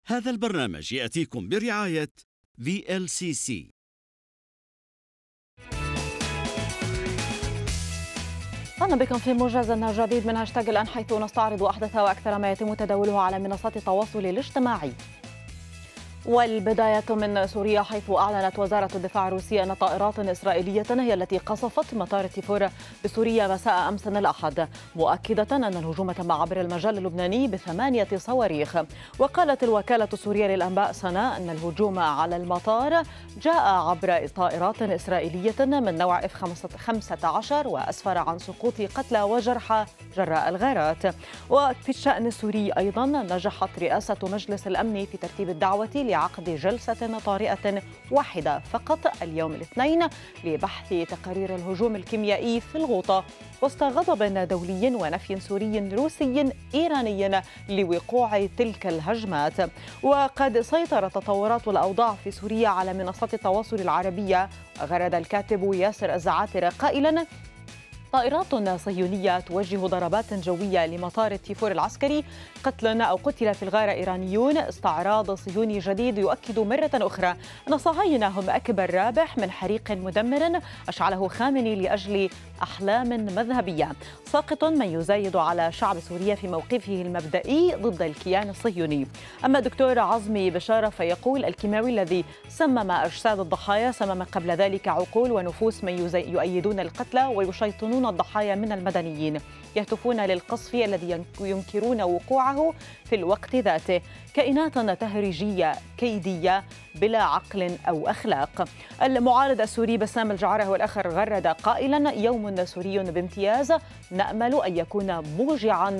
هذا البرنامج يأتيكم برعاية VLCC أهلا بكم في موجز جديد من هاشتاج الآن حيث نستعرض أحدث وأكثر ما يتم تداوله على منصات التواصل الاجتماعي والبداية من سوريا حيث أعلنت وزارة الدفاع الروسية أن طائرات إسرائيلية هي التي قصفت مطار تيفور بسوريا مساء أمس الأحد مؤكدة أن الهجوم تم عبر المجال اللبناني بثمانية صواريخ وقالت الوكالة السورية للأنباء سنة أن الهجوم على المطار جاء عبر طائرات إسرائيلية من نوع اف 15 وأسفر عن سقوط قتلى وجرحى جراء الغارات وفي الشأن السوري أيضا نجحت رئاسة مجلس الأمن في ترتيب الدعوة لعقد جلسة طارئة واحدة فقط اليوم الاثنين لبحث تقارير الهجوم الكيميائي في الغوطة وسط غضب دولي ونفي سوري روسي إيراني لوقوع تلك الهجمات وقد سيطرت تطورات الأوضاع في سوريا على منصات التواصل العربية غرد الكاتب ياسر الزعاتر قائلا طائرات صهيونية توجه ضربات جوية لمطار التيفور العسكري قتل أو قتل في الغارة إيرانيون استعراض صهيوني جديد يؤكد مرة أخرى أن الصهاينة هم أكبر رابح من حريق مدمر أشعله خامني لأجل أحلام مذهبية ساقط من يزايد على شعب سوريا في موقفه المبدئي ضد الكيان الصهيوني أما الدكتور عظمي بشارة فيقول الكيماوي الذي سمم أجساد الضحايا سمم قبل ذلك عقول ونفوس من يؤيدون القتلى ويشيطنون الضحايا من المدنيين يهتفون للقصف الذي ينكرون وقوعه في الوقت ذاته كائنات تهريجية كيدية بلا عقل أو أخلاق المعارض السوري بسام الجعارة هو الآخر غرد قائلا يوم سوري بامتياز نأمل أن يكون موجعا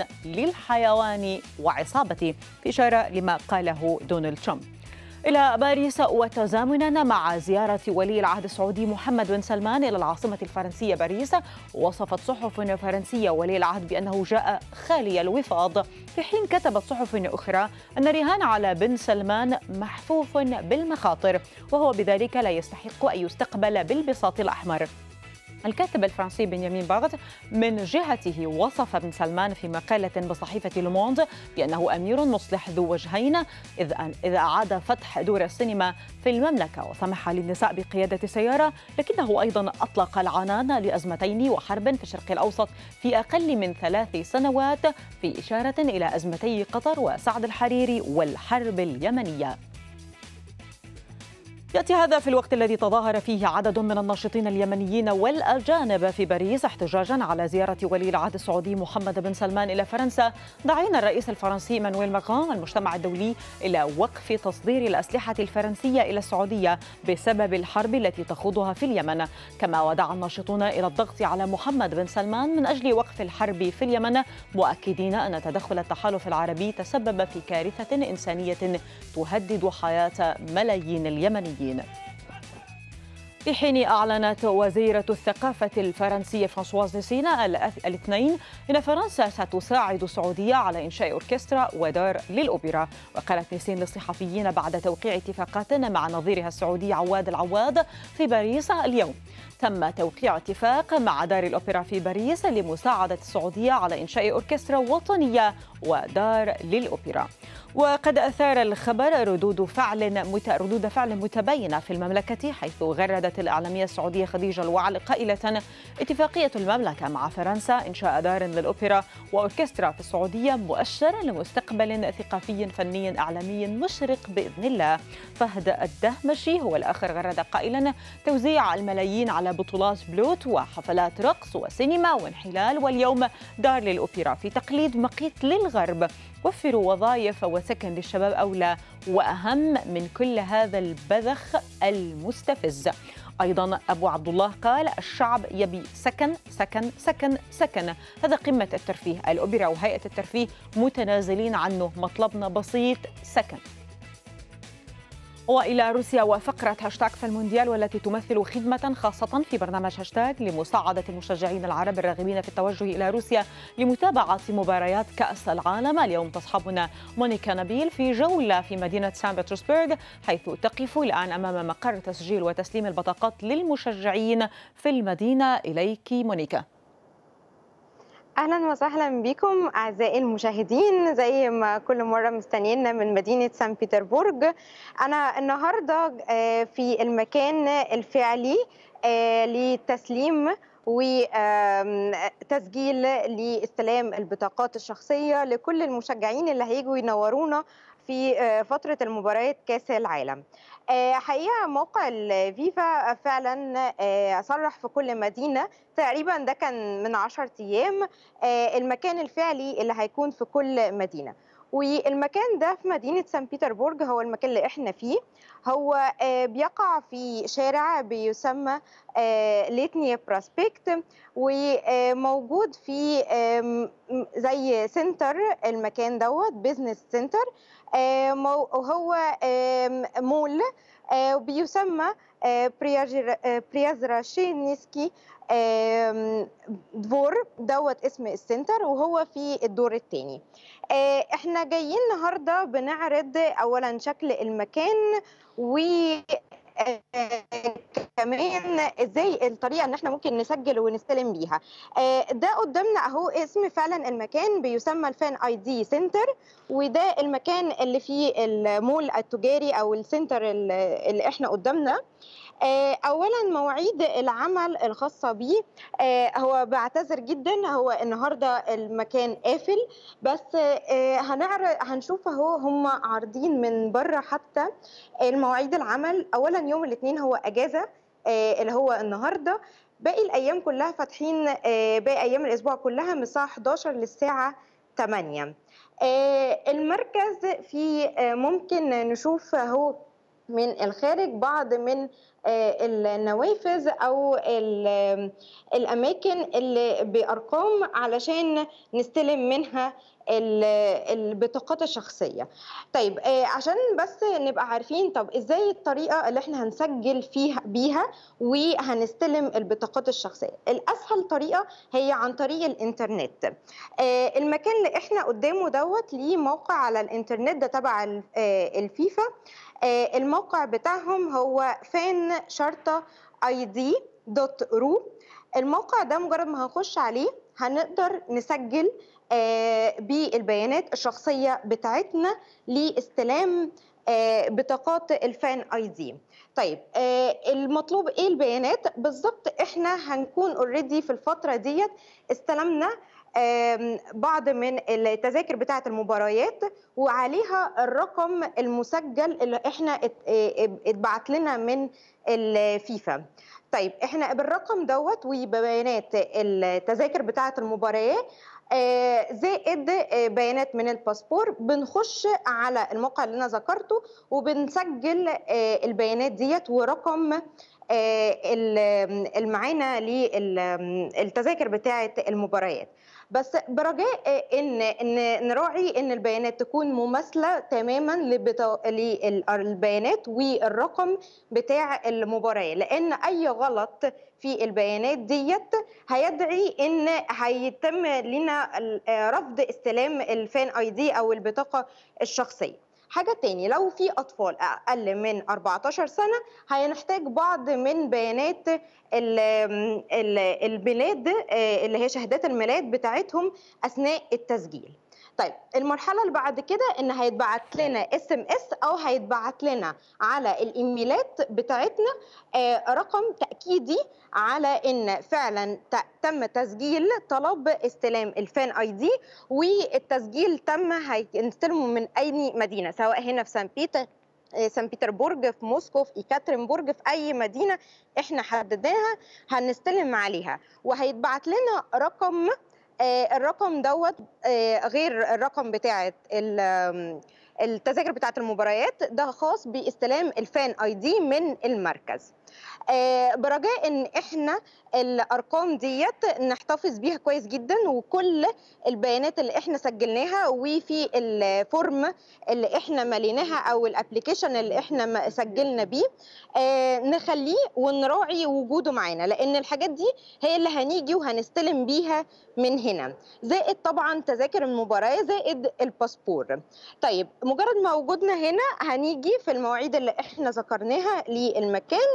للحيوان وعصابته في إشارة لما قاله دونالد ترامب إلى باريس وتزامنا مع زيارة ولي العهد السعودي محمد بن سلمان إلى العاصمة الفرنسية باريس وصفت صحف فرنسية ولي العهد بأنه جاء خالي الوفاض في حين كتبت صحف أخرى أن الرهان على بن سلمان محفوف بالمخاطر وهو بذلك لا يستحق أن يستقبل بالبساط الأحمر الكاتب الفرنسي بنيامين باغت من جهته وصف بن سلمان في مقالة بصحيفة لوموند بأنه أمير مصلح ذو وجهين إذ إذا أعاد فتح دور السينما في المملكة وسمح للنساء بقيادة سيارة لكنه أيضا أطلق العنان لأزمتين وحرب في الشرق الأوسط في أقل من ثلاث سنوات في إشارة إلى أزمتي قطر وسعد الحريري والحرب اليمنية ياتي هذا في الوقت الذي تظاهر فيه عدد من الناشطين اليمنيين والاجانب في باريس احتجاجا على زياره ولي العهد السعودي محمد بن سلمان الى فرنسا داعين الرئيس الفرنسي مانويل ماكرون المجتمع الدولي الى وقف تصدير الاسلحه الفرنسيه الى السعوديه بسبب الحرب التي تخوضها في اليمن كما ودعا الناشطون الى الضغط على محمد بن سلمان من اجل وقف الحرب في اليمن مؤكدين ان تدخل التحالف العربي تسبب في كارثه انسانيه تهدد حياه ملايين اليمنيين اللاجئين في حين أعلنت وزيرة الثقافة الفرنسية فرانسواز نسينا الاثنين أن فرنسا ستساعد السعودية على إنشاء أوركسترا ودار للأوبرا وقالت نسين للصحفيين بعد توقيع اتفاقات مع نظيرها السعودي عواد العواد في باريس اليوم تم توقيع اتفاق مع دار الأوبرا في باريس لمساعدة السعودية على إنشاء أوركسترا وطنية ودار للأوبرا وقد أثار الخبر ردود فعل مت... ردود فعل متباينة في المملكة حيث غردت الإعلامية السعودية خديجة الوعل قائلة اتفاقية المملكة مع فرنسا إنشاء دار للأوبرا وأوركسترا في السعودية مؤشر لمستقبل ثقافي فني إعلامي مشرق بإذن الله فهد الدهمشي هو الآخر غرد قائلا توزيع الملايين على بطولات بلوت وحفلات رقص وسينما وانحلال واليوم دار للأوبرا في تقليد مقيت للغرب وفروا وظائف وسكن للشباب أولى وأهم من كل هذا البذخ المستفز أيضا أبو عبد الله قال الشعب يبي سكن سكن سكن سكن هذا قمة الترفيه الأوبرا وهيئة الترفيه متنازلين عنه مطلبنا بسيط سكن والى روسيا وفقره هاشتاج في المونديال والتي تمثل خدمه خاصه في برنامج هاشتاج لمساعده المشجعين العرب الراغبين في التوجه الى روسيا لمتابعه مباريات كاس العالم اليوم تصحبنا مونيكا نبيل في جوله في مدينه سان بطرسبرغ حيث تقف الان امام مقر تسجيل وتسليم البطاقات للمشجعين في المدينه اليك مونيكا اهلا وسهلا بكم اعزائي المشاهدين زي ما كل مره مستنيينا من مدينه سان بطربرج انا النهارده آه، في المكان الفعلي آه، لتسليم وتسجيل لاستلام البطاقات الشخصيه لكل المشجعين اللي هيجوا ينورونا في آه، فتره المباريات كاس العالم آه، حقيقه موقع الفيفا فعلا آه، صرح في كل مدينه تقريبا ده كان من 10 ايام آه، المكان الفعلي اللي هيكون في كل مدينه والمكان ده في مدينة سان بيتربورج هو المكان اللي احنا فيه هو آه، بيقع في شارع بيسمى آه، ليتني براسبكت وموجود في آم، زي سنتر المكان دوت بيزنس سنتر وهو آم، مول آه، بيسمى آه، برياجر- آه، بريازراشينسكي آم، دفور دوت اسم السنتر وهو في الدور الثاني احنا جايين النهارده بنعرض اولا شكل المكان و آه، كمان ازاي الطريقه ان احنا ممكن نسجل ونستلم بيها آه، ده قدامنا اهو اسم فعلا المكان بيسمى الفان اي دي سنتر وده المكان اللي فيه المول التجاري او السنتر اللي اللي احنا قدامنا آه، اولا مواعيد العمل الخاصه بيه آه، هو بعتذر جدا هو النهارده المكان قافل بس آه، هنعرض هنشوف اهو هم عارضين من بره حتى المواعيد العمل اولا يوم الاثنين هو اجازه آه، اللي هو النهارده باقي الايام كلها فاتحين آه، باقي ايام الاسبوع كلها من الساعه 11 للساعه 8 آه، المركز في آه، ممكن نشوف اهو من الخارج بعض من آه، النوافذ او ال- الاماكن اللي بارقام علشان نستلم منها ال- البطاقات الشخصيه طيب آه، عشان بس نبقى عارفين طب ازاي الطريقه اللي احنا هنسجل فيها بيها وهنستلم البطاقات الشخصيه الاسهل طريقه هي عن طريق الانترنت آه، المكان اللي احنا قدامه دوت ليه موقع على الانترنت ده تبع ال- آه، الفيفا آه، الموقع بتاعهم هو فان شرطه اي دي دوت رو الموقع ده مجرد ما هنخش عليه هنقدر نسجل آه، بالبيانات الشخصيه بتاعتنا لاستلام آه، بطاقات الفان اي دي طيب آه، المطلوب ايه البيانات بالظبط احنا هنكون اوريدي في الفتره ديت استلمنا آم، بعض من التذاكر بتاعه المباريات وعليها الرقم المسجل اللي احنا ات- اه اتبعت لنا من الفيفا طيب احنا بالرقم دوت وبيانات التذاكر بتاعه المباريات آه، زائد آه، بيانات من الباسبور بنخش على الموقع اللي انا ذكرته وبنسجل آه، البيانات ديت ورقم آه، ال- المعانا للتذاكر بتاعه المباريات بس برجاء آه، ان ان نراعي ان البيانات تكون مماثله تماما لبتا- للبيانات والرقم بتاع المباراه لان اي غلط في البيانات ديت هيدعي ان هيتم لنا ال- آه، رفض استلام الفان اي دي او البطاقه الشخصيه حاجة تاني لو في أطفال أقل من 14 سنة هنحتاج بعض من بيانات ال- ال- البلاد آه، اللي هي شهادات الميلاد بتاعتهم أثناء التسجيل طيب المرحلة اللي بعد كده إن هيتبعت لنا اس ام اس أو هيتبعت لنا على الإيميلات بتاعتنا آه، رقم تأكيدي على إن فعلا ت- تم تسجيل طلب استلام الفان اي دي والتسجيل تم هيستلموا من اي مدينه سواء هنا في سان بيتر آه، سان بيتربورج في موسكو في إيكاترينبورج في اي مدينه احنا حددناها هنستلم عليها وهيتبعت لنا رقم آه، الرقم دوت آه، غير الرقم بتاعه ال- آم، التذاكر بتاعه المباريات ده خاص باستلام الفان اي دي من المركز آه، برجاء ان احنا الارقام ديت نحتفظ بيها كويس جدا وكل البيانات اللي احنا سجلناها وفي الفورم اللي احنا مليناها او الابلكيشن اللي احنا م- سجلنا بيه آه، نخليه ونراعي وجوده معانا لان الحاجات دي هي اللي هنيجي وهنستلم بيها من هنا زائد طبعا تذاكر المباراه زائد الباسبور طيب مجرد ما وجودنا هنا هنيجي في المواعيد اللي احنا ذكرناها للمكان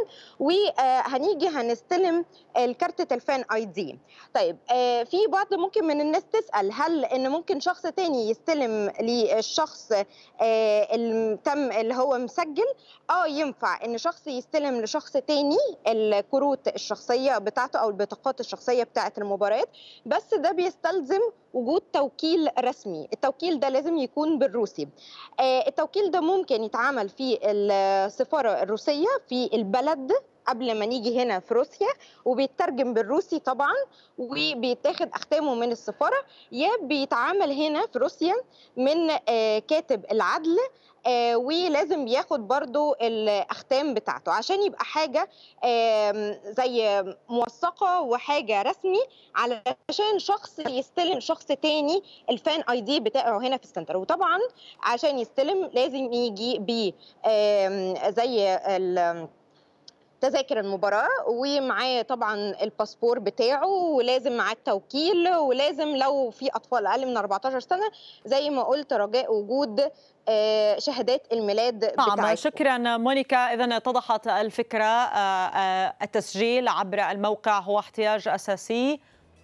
وهنيجي هنستلم الكارتة الفان اي دي طيب آه، في بعض ممكن من الناس تسأل هل ان ممكن شخص تاني يستلم للشخص آه، اللي تم اللي هو مسجل اه ينفع ان شخص يستلم لشخص تاني الكروت الشخصية بتاعته او البطاقات الشخصية بتاعة المباريات بس ده بيستلزم وجود توكيل رسمي التوكيل ده لازم يكون بالروسي آه، التوكيل ده ممكن يتعمل في السفارة الروسية في البلد قبل ما نيجي هنا في روسيا وبيترجم بالروسي طبعا وبيتاخد اختامه من السفاره يا بيتعامل هنا في روسيا من آه، كاتب العدل آه، ولازم ياخد برضو الاختام بتاعته عشان يبقى حاجه آم، زي موثقه وحاجه رسمي علشان شخص يستلم شخص تاني الفان اي دي بتاعه هنا في السنتر وطبعا عشان يستلم لازم يجي ب آم، زي ال- تذاكر المباراة ومعاه طبعا الباسبور بتاعه ولازم معاه التوكيل ولازم لو في أطفال أقل من 14 سنة زي ما قلت رجاء وجود آه، شهادات الميلاد نعم بتاعتهم شكرا مونيكا إذا اتضحت الفكرة آه، آه، التسجيل عبر الموقع هو احتياج أساسي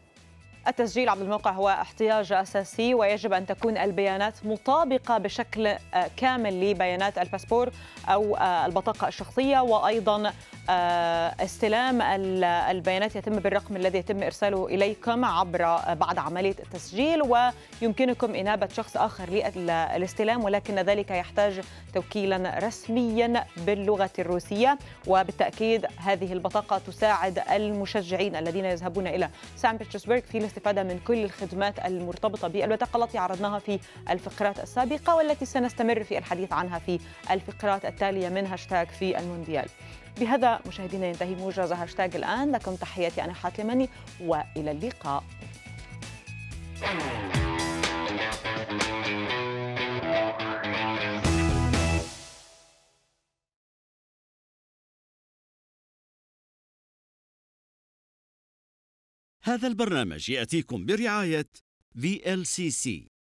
التسجيل عبر الموقع هو احتياج أساسي ويجب أن تكون البيانات مطابقة بشكل آه، كامل لبيانات الباسبور أو آه، البطاقة الشخصية وأيضا آه، استلام ال- البيانات يتم بالرقم الذي يتم إرساله إليكم عبر آه، بعد عملية التسجيل ويمكنكم إنابة شخص آخر للاستلام ولكن ذلك يحتاج توكيلا رسميا باللغة الروسية وبالتأكيد هذه البطاقة تساعد المشجعين الذين يذهبون إلى سان بطرسبرغ في الاستفادة من كل الخدمات المرتبطة بالبطاقة التي عرضناها في الفقرات السابقة والتي سنستمر في الحديث عنها في الفقرات التالية من هاشتاج في المونديال بهذا مشاهدينا ينتهي موجز هاشتاج الآن لكم تحياتي أنا حاتمني وإلى اللقاء هذا البرنامج يأتيكم برعاية VLCC